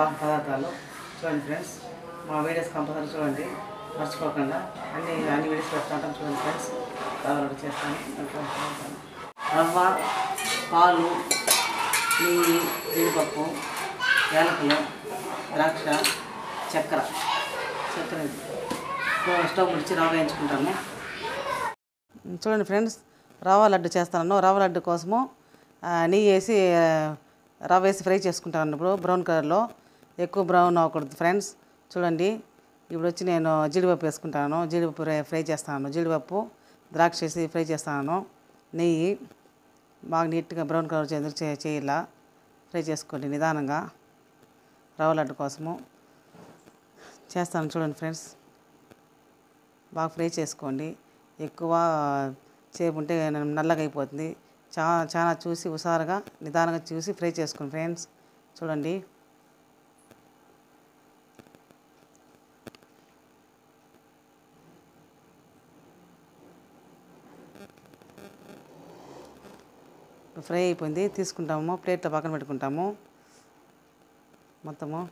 బాగా పదార్థాలు చూడండి ఫ్రెండ్స్ మా వీడియోస్ కంపల్సరీ చూడండి మర్చిపోకుండా అన్ని అన్ని వీడియోస్ పెడతాం చూడండి ఫ్రెండ్స్ రవ్వ చేస్తాను రవ్వ పాలు నెయ్యి జీడిపప్పు యాలకులు ద్రాక్ష చక్కెర చక్కెర ఇది. స్టవ్- స్టవ్ ముడిచి రవ్వ వేయించుకుంటాము చూడండి ఫ్రెండ్స్ రవ్వ లడ్డు చేస్తాను రవ్వ లడ్డు కోసము ఆ, నెయ్యి వేసి ఆ, రవ్వ వేసి ఫ్రై చేసుకుంటాను ఇప్పుడు బ్రౌన్ కలర్లో ఎక్కువ బ్రౌన్ అవ్వకూడదు ఫ్రెండ్స్ చూడండి ఇప్పుడు వచ్చి నేను జీడిపప్పు వేసుకుంటాను జీడిపప్పు ఫ్రై- ఫ్రై చేస్తాను జీడిపప్పు ద్రాక్ష వేసి ఫ్రై చేస్తాను నెయ్యి బాగా నీట్గా బ్రౌన్ కలర్ చేసి చే చేయాల ఫ్రై చేసుకోండి నిదానంగా రవ్వ లడ్డు కోసము చేస్తాను చూడండి ఫ్రెండ్స్ బాగా ఫ్రై చేసుకోండి ఎక్కువ సేపు ఉంటే నల్లగా అయిపోతుంది చాలా చాలా చూసి హుషారుగా నిదానంగా చూసి ఫ్రై చేసుకోండి ఫ్రెండ్స్ చూడండి ఫ్రై అయిపోయింది తీసుకుంటాము ప్లేట్లో పక్కన పెట్టుకుంటాము మొత్తము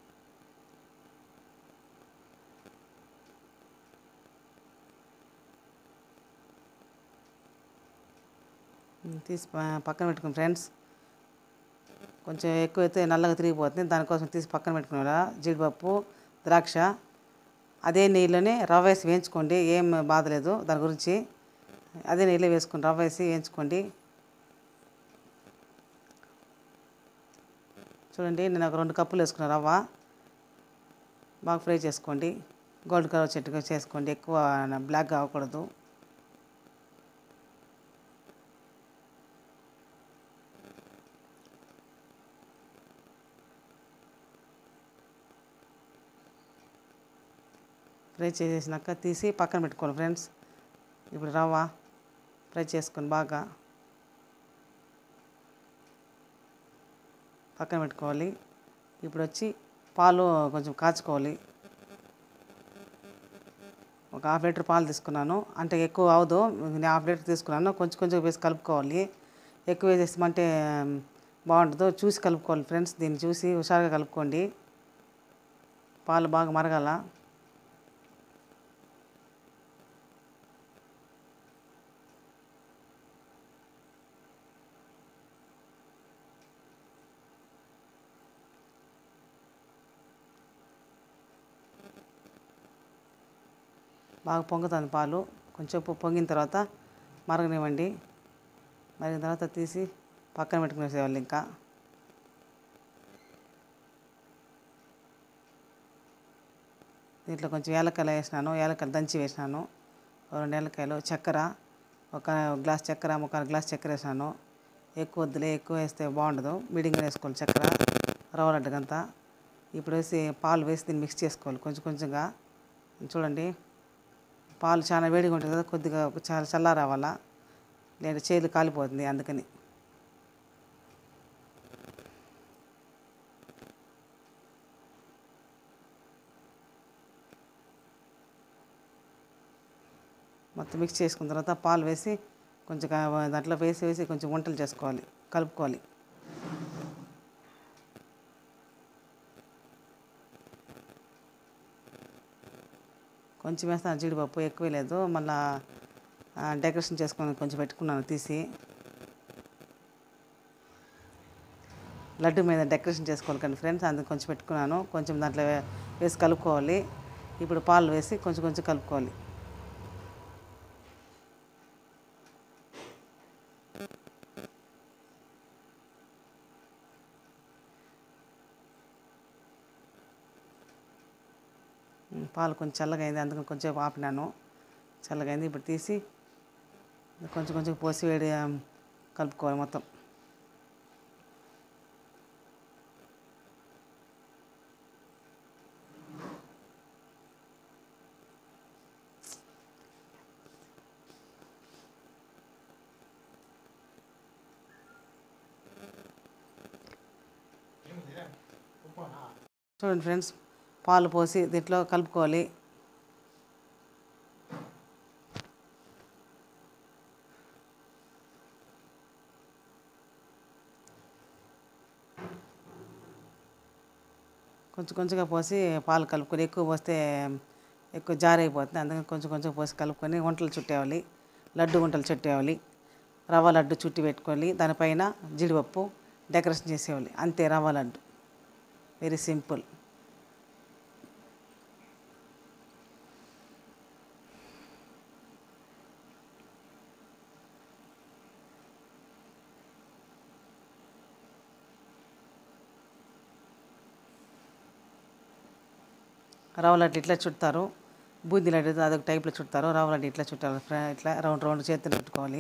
ఉమ్, తీసి ప- పక్కన పెట్టుకుని ఫ్రెండ్స్ కొంచెం ఎక్కువ అయితే నల్లగా తిరిగిపోతుంది దానికోసం తీసి పక్కన పెట్టుకున్నారా జీడిపప్పు ద్రాక్ష అదే నెయ్యిలోనే రవ్వ వేసి వేయించుకోండి ఏం బాధ లేదు దాని గురించి అదే నెయ్యిలో వేసుకొని రవ్వ వేసి వేయించుకోండి చూడండి నేను ఒక రెండు కప్పులు వేసుకున్నాను రవ్వ బాగా ఫ్రై చేసుకోండి గోల్డ్ కలర్ చెట్టుగా చేసుకోండి ఎక్కువ బ్లాక్గా అవ్వకూడదు ఫ్రై చేసేసినాక తీసి పక్కన పెట్టుకోవాలి ఫ్రెండ్స్ ఇప్పుడు రవ్వ ఫ్రై చేసుకొని బాగా పక్కన పెట్టుకోవాలి ఇప్పుడు వచ్చి పాలు కొంచెం కాచుకోవాలి ఒక హాఫ్ లీటర్ పాలు తీసుకున్నాను అంటే ఎక్కువ అవదు నేను హాఫ్ లీటర్ తీసుకున్నాను కొంచెం కొంచెం వేసి కలుపుకోవాలి ఎక్కువ వేసేసామంటే బాగుంటుందో చూసి కలుపుకోవాలి ఫ్రెండ్స్ దీన్ని చూసి హుషారుగా కలుపుకోండి పాలు బాగా మరగాల బాగా పొంగుతుంది పాలు కొంచెం పొ- పొంగిన తర్వాత మరగనివ్వండి మరిగిన తర్వాత తీసి పక్కన పెట్టుకునేసేవాళ్ళు ఇంకా దీంట్లో కొంచెం ఏలకాయలు వేసినాను ఏలకాయలు దంచి వేసినాను ఓ రెండు ఏలకాయలు చక్కెర ఒక గ్లాస్ చక్కెర ఒక గ్లాస్ చక్కెర వేసినాను ఎక్కువ వద్దులే ఎక్కువ వేస్తే బాగుండదు మీడియంగా వేసుకోవాలి చక్కెర రవ్వ లడ్డుకంతా ఇప్పుడు వేసి పాలు వేసి దీన్ని మిక్స్ చేసుకోవాలి కొంచెం కొంచెంగా చూడండి పాలు చాలా వేడిగా ఉంటుంది కదా కొద్దిగా చాలా చల్లా రావాలా లేదా చేతులు కాలిపోతుంది అందుకని మొత్తం మిక్స్ చేసుకున్న తర్వాత పాలు వేసి కొంచెం కా- దాంట్లో వేసి వేసి కొంచెం వంటలు చేసుకోవాలి కలుపుకోవాలి కొంచెం వేస్తాను జీడిపప్పు ఎక్కువ లేదు మళ్ళా ఆ, డెకరేషన్ చేసుకొని కొంచెం పెట్టుకున్నాను తీసి లడ్డు మీద డెకరేషన్ చేసుకోవాలి కానీ ఫ్రెండ్స్ అందుకు కొంచెం పెట్టుకున్నాను కొంచెం దాంట్లో వే- వేసి కలుపుకోవాలి ఇప్పుడు పాలు వేసి కొంచెం కొంచెం కలుపుకోవాలి ఉమ్, పాలు కొంచెం చల్లగా అయింది అందుకని కొంచెం ఆపినాను చల్లగా అయింది ఇప్పుడు తీసి కొంచెం కొంచెం పోసి వేడి ఆ, కలుపుకోవాలి మొత్తం చూడండి ఫ్రెండ్స్ పాలు పోసి దీంట్లో కలుపుకోవాలి కొంచెం కొంచెంగా పోసి పాలు కలుపుకొని ఎక్కువ పోస్తే ఎక్కువ జారైపోతుంది అందుకని కొంచెం కొంచెం పోసి కలుపుకొని వంటలు చుట్టేయాలి లడ్డు వంటలు చుట్టేయాలి రవ్వ లడ్డు చుట్టి పెట్టుకోవాలి దానిపైన జీడిపప్పు డెకరేషన్ చేసేయాలి అంతే రవ్వ లడ్డు వెరీ సింపుల్ రవ్వ లడ్డు ఇట్లా చుడతారు బూందీ లడ్డు అదొక టైప్లో చుడతారు రవ్వ లడ్డు ఇట్లా చుట్టాలి ఫ్ర- ఇట్లా రౌండ్ రౌండ్ చేతులు పెట్టుకోవాలి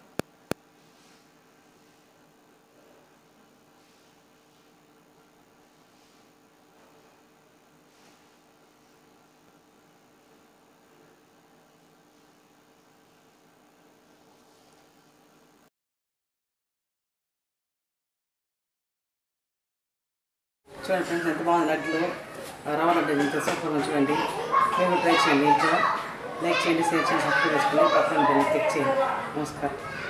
చూడండి ఫ్రెండ్స్ ఎంత బాగుంది లడ్డులు రవ్వ లడ్డు ఎంత సూపర్గా చూడండి మీరు ట్రై చేయండి ఇంట్లో లైక్ చేయండి షేర్ చేయండి సబ్స్క్రైబ్ చేసుకోండి పక్కన బెల్ క్లిక్ చేయండి నమస్కారం